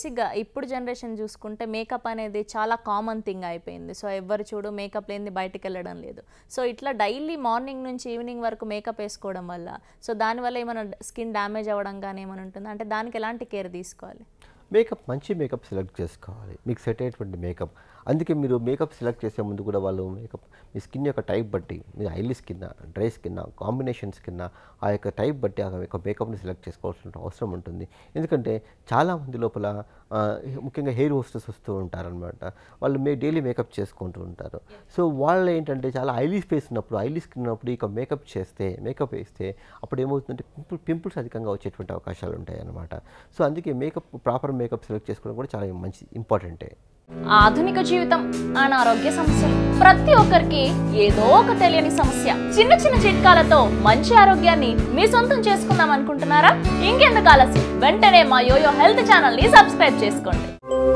బేసిక్గా ఇప్పుడు జనరేషన్ చూసుకుంటే మేకప్ అనేది చాలా కామన్ థింగ్ అయిపోయింది సో ఎవరు చూడు మేకప్ లేనిది బయటికి వెళ్ళడం లేదు సో ఇట్లా డైలీ మార్నింగ్ నుంచి ఈవినింగ్ వరకు మేకప్ వేసుకోవడం వల్ల సో దానివల్ల ఏమైనా స్కిన్ డ్యామేజ్ అవ్వడం కానీ ఏమైనా ఉంటుందా అంటే దానికి ఎలాంటి కేర్ తీసుకోవాలి మేకప్ మంచి మేకప్ సెలెక్ట్ చేసుకోవాలి మీకు సెట్ అయ్యేటువంటి మేకప్ అందుకే మీరు మేకప్ సెలెక్ట్ చేసే ముందు కూడా వాళ్ళు మేకప్ మీ స్కిన్ యొక్క టైప్ బట్టి మీ oily skin dry skin combination skin ఆ యొక్క టైప్ బట్టి ఆ యొక్క మేకప్ని సెలెక్ట్ చేసుకోవాల్సిన అవసరం ఉంటుంది ఎందుకంటే చాలామంది లోపల ఆ, ముఖ్యంగా హెయిర్ హోస్టెస్ వస్తూ ఉంటారనమాట వాళ్ళు మే డైలీ మేకప్ చేసుకుంటూ ఉంటారు సో వాళ్ళు ఏంటంటే చాలా ఆయిలీ స్పేస్ ఉన్నప్పుడు ఆయిలీ స్కిన్ ఉన్నప్పుడు ఇక మేకప్ చేస్తే మేకప్ వేస్తే అప్పుడు ఏమవుతుందంటే పింపుల్ పింపుల్స్ అధికంగా వచ్చేటువంటి అవకాశాలు ఉంటాయి అన్నమాట సో అందుకే మేకప్ ప్రాపర్ మేకప్ సెలెక్ట్ చేసుకోవడం కూడా చాలా మంచి ఇంపార్టెంటే ఆధునిక జీవితం అనారోగ్య సమస్యలు ప్రతి ఒక్కరికి ఏదో ఒక తెలియని సమస్య చిన్న చిన్న చిట్కాలతో మంచి ఆరోగ్యాన్ని మీ సొంతం చేసుకుందాం అనుకుంటున్నారా ఇంకెందుకు ఆలస్యం వెంటనే మా యోయో హెల్త్ ఛానల్ ని సబ్స్క్రైబ్ చేసుకోండి